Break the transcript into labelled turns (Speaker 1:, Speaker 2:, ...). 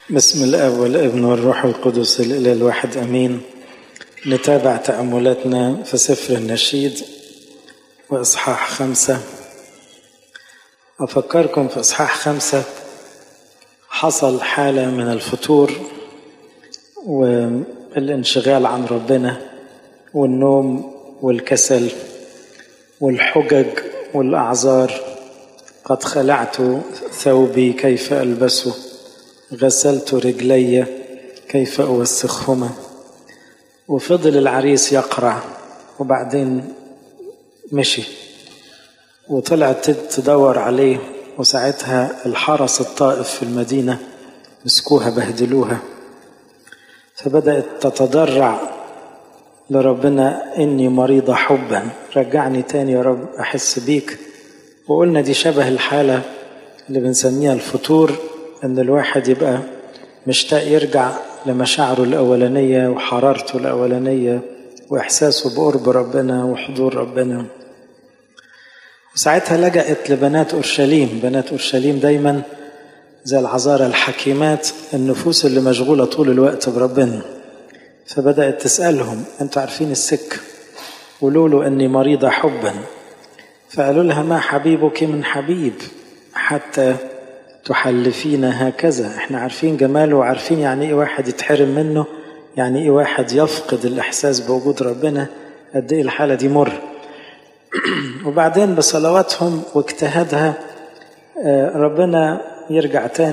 Speaker 1: بسم الاب والابن والروح القدس الاله الواحد امين نتابع تاملاتنا في سفر النشيد واصحاح خمسه افكركم في اصحاح خمسه حصل حاله من الفتور والانشغال عن ربنا والنوم والكسل والحجج والاعذار قد خلعت ثوبي كيف البسه غسلت رجلي كيف اوسخهما وفضل العريس يقرع وبعدين مشي وطلعت تدور عليه وساعتها الحرس الطائف في المدينة مسكوها بهدلوها فبدأت تتضرع لربنا إني مريضة حبا رجعني تاني يا رب أحس بيك وقلنا دي شبه الحالة اللي بنسميها الفتور ان الواحد يبقى مشتاق يرجع لمشاعره الاولانيه وحرارته الاولانيه واحساسه بقرب ربنا وحضور ربنا وساعتها لجأت لبنات اورشليم بنات اورشليم دايما زي العذارى الحكيمات النفوس اللي مشغوله طول الوقت بربنا فبدأت تسألهم انتوا عارفين السكه قولوا له اني مريضه حبا فقالوا لها ما حبيبك من حبيب حتى تحلفين هكذا احنا عارفين جماله وعارفين يعني ايه واحد يتحرم منه يعني ايه واحد يفقد الاحساس بوجود ربنا قد ايه الحاله دي مر وبعدين بصلواتهم واجتهادها ربنا يرجع تاني